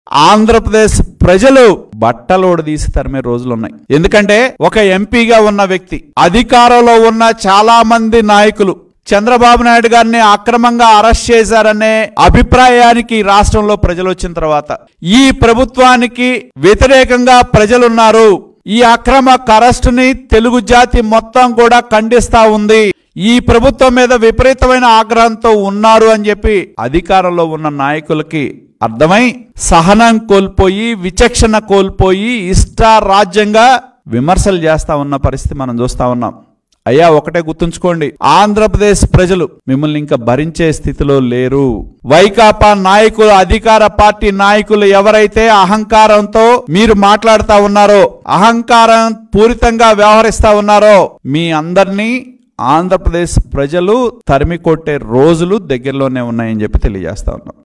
ఆంధ్రప్రదేశ్ ప్రజలు బట్టలోడు తీసి తరిమే రోజులు ఉన్నాయి ఎందుకంటే ఒక ఎంపీగా ఉన్న వ్యక్తి అధికారంలో ఉన్న చాలా మంది నాయకులు చంద్రబాబు నాయుడు గారిని అక్రమంగా అరెస్ట్ చేశారనే అభిప్రాయానికి ఈ రాష్ట్రంలో ప్రజలు వచ్చిన తర్వాత ఈ ప్రభుత్వానికి వ్యతిరేకంగా ప్రజలున్నారు ఈ అక్రమ అరెస్టుని తెలుగు జాతి మొత్తం కూడా ఖండిస్తా ఉంది ఈ ప్రభుత్వం మీద విపరీతమైన ఆగ్రహంతో ఉన్నారు అని చెప్పి అధికారంలో ఉన్న నాయకులకి అర్థమై సహనం కోల్పోయి విచక్షణ కోల్పోయి ఇష్ట రాజ్యంగా విమర్శలు చేస్తా ఉన్న పరిస్థితి మనం చూస్తా ఉన్నాం అయ్యా ఒకటే గుర్తుంచుకోండి ఆంధ్రప్రదేశ్ ప్రజలు మిమ్మల్ని ఇంకా భరించే స్థితిలో లేరు వైకాపా నాయకులు అధికార పార్టీ నాయకులు ఎవరైతే అహంకారంతో మీరు మాట్లాడుతా ఉన్నారో అహంకారం పూరితంగా వ్యవహరిస్తా ఉన్నారో మీ అందరినీ ఆంధ్రప్రదేశ్ ప్రజలు తరిమి కొట్టే రోజులు దగ్గరలోనే ఉన్నాయని చెప్పి తెలియజేస్తా ఉన్నాం